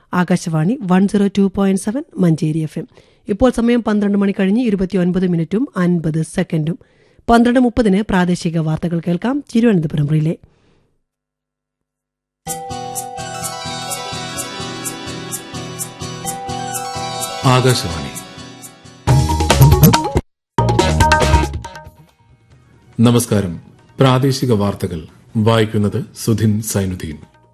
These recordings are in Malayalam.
Akashvani one zero two point seven Manjeri F M ഇപ്പോൾ സമയം പന്ത്രണ്ട് മണി കഴിഞ്ഞ് ഇരുപത്തിയൊൻപത് മിനിറ്റും അൻപത് സെക്കൻഡും പന്ത്രണ്ട് മുപ്പതിന് പ്രാദേശിക വാർത്തകൾ കേൾക്കാം തിരുവനന്തപുരം റിലേ ആകാശവാണി നമസ്കാരം പ്രാദേശിക വാർത്തകൾ വായിക്കുന്നത് സുധിൻ സൈനുദ്ദീൻ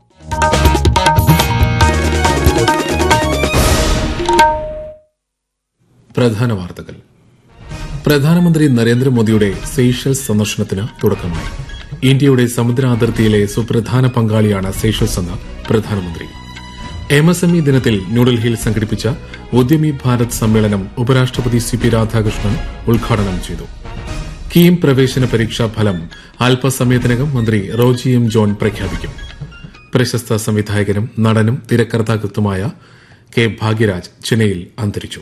പ്രധാന വാർത്തകൾ പ്രധാനമന്ത്രി നരേന്ദ്രമോദിയുടെ സീഷൽസ് സന്ദർശനത്തിന് തുടക്കമായി ഇന്ത്യയുടെ സമുദ്രാതിർത്തിയിലെ സുപ്രധാന പങ്കാളിയാണ് സീഷൽസ് എന്ന് പ്രധാനമന്ത്രി എം എസ് എം ഇ ദിനത്തിൽ ന്യൂഡൽഹിയിൽ സംഘടിപ്പിച്ച ഉദ്യമി ഭാരത് സമ്മേളനം ഉപരാഷ്ട്രപതി സി പി രാധാകൃഷ്ണൻ ഉദ്ഘാടനം ചെയ്തു കീം പ്രവേശന പരീക്ഷാ ഫലം അല്പസമയത്തിനകം മന്ത്രി റോജി എം ജോൺ പ്രഖ്യാപിക്കും പ്രശസ്ത സംവിധായകനും നടനും തിരക്കഥാകൃത്തുമായ കെ ഭാഗ്യരാജ് ചെന്നൈയിൽ അന്തരിച്ചു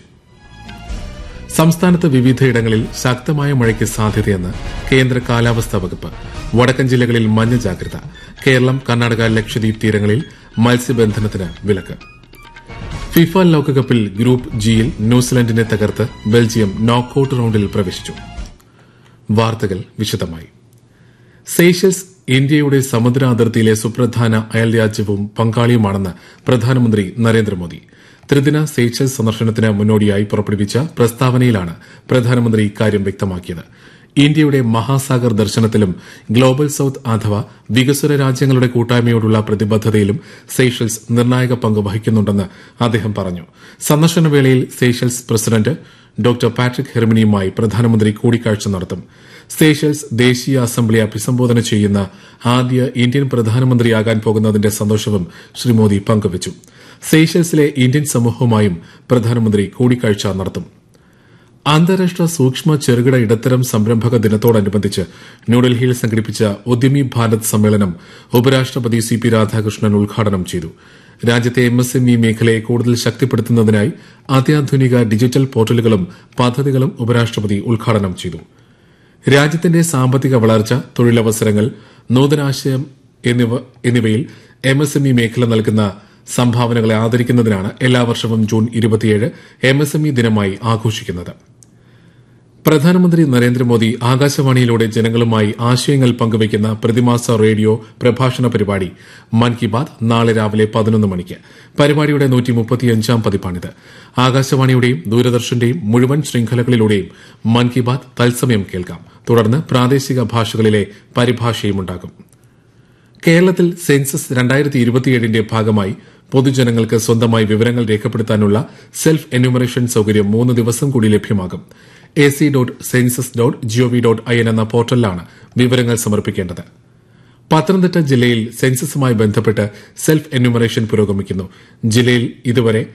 സംസ്ഥാനത്ത് വിവിധയിടങ്ങളിൽ ശക്തമായ മഴയ്ക്ക് സാധ്യതയെന്ന് കേന്ദ്ര കാലാവസ്ഥാ വകുപ്പ് വടക്കൻ ജില്ലകളിൽ മഞ്ഞ ജാഗ്രത കേരളം കർണാടക ലക്ഷദ്വീപ് തീരങ്ങളിൽ മത്സ്യബന്ധനത്തിന് വിലക്ക് ഫിഫ ലോകകപ്പിൽ ഗ്രൂപ്പ് ജിയിൽ ന്യൂസിലൻഡിനെ തകർത്ത് ബെൽജിയം നോക്കൌട്ട് റൌണ്ടിൽ പ്രവേശിച്ചു വാർത്തകൾ വിശദമായി സേഷ്യൽസ് ഇന്ത്യയുടെ സമുദ്ര അതിർത്തിയിലെ സുപ്രധാന അയൽരാജ്യവും പങ്കാളിയുമാണെന്ന് പ്രധാനമന്ത്രി നരേന്ദ്രമോദി ത്രിദിന സേഷ്യൽസ് സന്ദർശനത്തിന് മുന്നോടിയായി പുറപ്പെടുവിച്ച പ്രസ്താവനയിലാണ് പ്രധാനമന്ത്രി ഇക്കാര്യം വ്യക്തമാക്കിയത് ഇന്ത്യയുടെ മഹാസാഗർ ദർശനത്തിലും ഗ്ലോബൽ സൌത്ത് അഥവാ വികസ്വര രാജ്യങ്ങളുടെ കൂട്ടായ്മയോടുള്ള പ്രതിബദ്ധതയിലും സേഷ്യൽസ് നിർണായക പങ്ക് വഹിക്കുന്നുണ്ടെന്ന് അദ്ദേഹം പറഞ്ഞു സന്ദർശന വേളയിൽ സേഷ്യൽസ് പ്രസിഡന്റ് ഡോക്ടർ പാട്രിക് ഹെർമിനിയുമായി പ്രധാനമന്ത്രി കൂടിക്കാഴ്ച നടത്തും സേഷ്യൽസ് ദേശീയ അസംബ്ലി അഭിസംബോധന ചെയ്യുന്ന ആദ്യ ഇന്ത്യൻ പ്രധാനമന്ത്രിയാകാൻ പോകുന്നതിന്റെ സന്തോഷവും ശ്രീ മോദി പങ്കുവച്ചു സേഷ്യൽസിലെ ഇന്ത്യൻ സമൂഹവുമായും പ്രധാനമന്ത്രി കൂടിക്കാഴ്ച നടത്തും അന്താരാഷ്ട്ര സൂക്ഷ്മ ചെറുകിട ഇടത്തരം സംരംഭക ദിനത്തോടനുബന്ധിച്ച് ന്യൂഡൽഹിയിൽ സംഘടിപ്പിച്ച ഉദ്യമി ഭാരത് സമ്മേളനം ഉപരാഷ്ട്രപതി സി പി രാധാകൃഷ്ണൻ ഉദ്ഘാടനം ചെയ്തു രാജ്യത്തെ എം എസ് എം ഇ മേഖലയെ കൂടുതൽ ശക്തിപ്പെടുത്തുന്നതിനായി അത്യാധുനിക ഡിജിറ്റൽ പോർട്ടലുകളും പദ്ധതികളും ഉപരാഷ്ട്രപതി ഉദ്ഘാടനം ചെയ്തു രാജ്യത്തിന്റെ സാമ്പത്തിക വളർച്ച തൊഴിലവസരങ്ങൾ നൂതനാശയം എന്നിവയിൽ എം എസ് എം ഇ മേഖല നൽകുന്ന സംഭാവനകളെ ആദരിക്കുന്നതിനാണ് എല്ലാ വർഷവും ജൂൺ ഇരുപത്തിയേഴ് എം എസ് എം ഇ ദിനമായി ആഘോഷിക്കുന്നത് പ്രധാനമന്ത്രി നരേന്ദ്രമോദി ആകാശവാണിയിലൂടെ ജനങ്ങളുമായി ആശയങ്ങൾ പങ്കുവയ്ക്കുന്ന പ്രതിമാസ റേഡിയോ പ്രഭാഷണ പരിപാടി മൻ കി ബാത് നാളെ രാവിലെ പതിനൊന്ന് മണിക്ക് പരിപാടിയുടെ നൂറ്റിമുപ്പത്തിയഞ്ചാം പതിപ്പാണിത് ആകാശവാണിയുടെയും ദൂരദർശന്റെയും മുഴുവൻ ശൃംഖലകളിലൂടെയും മൻ കി ബാത് തത്സമയം കേൾക്കാം തുടർന്ന് പ്രാദേശിക ഭാഷകളിലെ പരിഭാഷയുമുണ്ടാകും കേരളത്തിൽ സെൻസസ് രണ്ടായിരത്തി ഇരുപത്തിയേഴിന്റെ ഭാഗമായി പൊതുജനങ്ങൾക്ക് സ്വന്തമായി വിവരങ്ങൾ രേഖപ്പെടുത്താനുള്ള സെൽഫ് എന്യൂമറേഷൻ സൌകര്യം മൂന്ന് ദിവസം കൂടി ലഭ്യമാകും A C dot census dot G O V dot I N എന്ന പോർട്ടലിലാണ് വിവരങ്ങൾ സമർപ്പിക്കേണ്ടത് പത്തനംതിട്ട ജില്ലയിൽ സെൻസസുമായി ബന്ധപ്പെട്ട് സെൽഫ് എന്യൂമറേഷൻ പുരോഗമിക്കുന്നു ജില്ലയിൽ ഇതുവരെ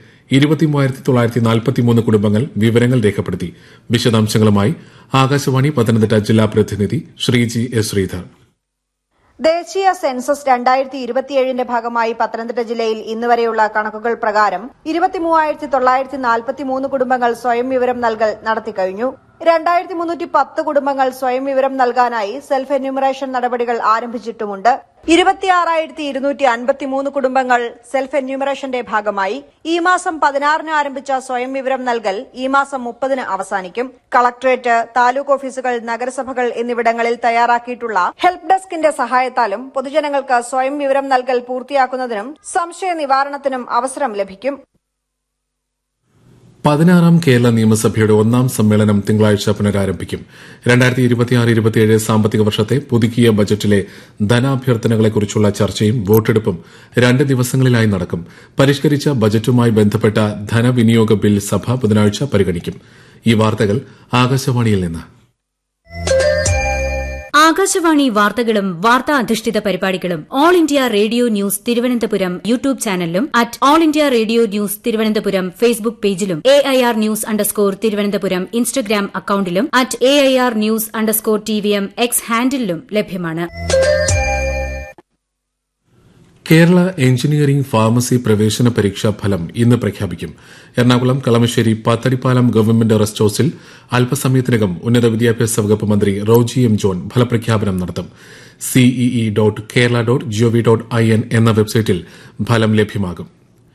കുടുംബങ്ങൾ വിവരങ്ങൾ രേഖപ്പെടുത്തി വിശദാംശങ്ങളുമായി ആകാശവാണി പത്തനംതിട്ട ജില്ലാ പ്രതിനിധി ശ്രീജി എസ് ശ്രീധർ ദേശീയ സെൻസസ് രണ്ടായിരത്തി ഇരുപത്തിയേഴിന്റെ ഭാഗമായി പത്തനംതിട്ട ജില്ലയിൽ ഇന്നുവരെയുള്ള കണക്കുകൾ പ്രകാരം ഇരുപത്തിമൂവായിരത്തി തൊള്ളായിരത്തി നാൽപ്പത്തിമൂന്ന് കുടുംബങ്ങൾ സ്വയം വിവരം നൽകൽ നടത്തിക്കഴിഞ്ഞു രണ്ടായിരത്തി മുന്നൂറ്റി പത്ത് കുടുംബങ്ങൾ സ്വയം വിവരം നൽകാനായി സെൽഫ് എന്യൂമറേഷൻ നടപടികൾ ആരംഭിച്ചിട്ടുമുണ്ട് ഇരുപത്തിയാറായിരത്തി ഇരുന്നൂറ്റി അൻപത്തിമൂന്ന് കുടുംബങ്ങൾ സെൽഫ് എന്യൂമറേഷന്റെ ഭാഗമായി ഈ മാസം പതിനാറിന് ആരംഭിച്ച സ്വയം വിവരം നൽകൽ ഈ മാസം മുപ്പതിന് അവസാനിക്കും കളക്ടറേറ്റ് താലൂക്ക് ഓഫീസുകൾ നഗരസഭകൾ എന്നിവിടങ്ങളിൽ തയ്യാറാക്കിയിട്ടുള്ള ഹെൽപ്പ് ഡെസ്കിന്റെ സഹായത്താലും പൊതുജനങ്ങൾക്ക് സ്വയം വിവരം നൽകൽ പൂർത്തിയാക്കുന്നതിനും സംശയ നിവാരണത്തിനും അവസരം ലഭിക്കും പതിനാറാം കേരള നിയമസഭയുടെ ഒന്നാം സമ്മേളനം തിങ്കളാഴ്ച പുനരാരംഭിക്കും രണ്ടായിരത്തി ഇരുപത്തിയാറ് ഇരുപത്തിയേഴ് സാമ്പത്തിക വർഷത്തെ പുതുക്കിയ ബജറ്റിലെ ധനാഭ്യർത്ഥനകളെക്കുറിച്ചുള്ള ചർച്ചയും വോട്ടെടുപ്പും രണ്ട് ദിവസങ്ങളിലായി നടക്കും പരിഷ്കരിച്ച ബജറ്റുമായി ബന്ധപ്പെട്ട ധനവിനിയോഗ ബിൽ സഭ ബുധനാഴ്ച പരിഗണിക്കും ഈ വാർത്തകൾ ആകാശവാണിയിൽ നിന്ന് ആകാശവാണി വാർത്തകളും വാർത്താ അധിഷ്ഠിത പരിപാടികളും All India Radio News Thiruvananthapuram YouTube ചാനലിലും at All India Radio News Thiruvananthapuram Facebook പേജിലും A I R news underscore Thiruvananthapuram Instagram അക്കൌണ്ടിലും at A I R news underscore T V M X ഹാൻഡിലും ലഭ്യമാണ് കേരള എഞ്ചിനീയറിംഗ് ഫാർമസി പ്രവേശന പരീക്ഷാ ഫലം ഇന്ന് പ്രഖ്യാപിക്കും എറണാകുളം കളമശ്ശേരി പാത്തടിപ്പാലം ഗവൺമെന്റ് റെസ്റ്റ് ഹൌസിൽ അല്പസമയത്തിനകം ഉന്നത വിദ്യാഭ്യാസ വകുപ്പ് മന്ത്രി റോജി എം ജോൺ ഫലപ്രഖ്യാപനം നടത്തും C E E dot Kerala dot G O V dot I N എന്ന വെബ്സൈറ്റിൽ ഫലം ലഭ്യമാകും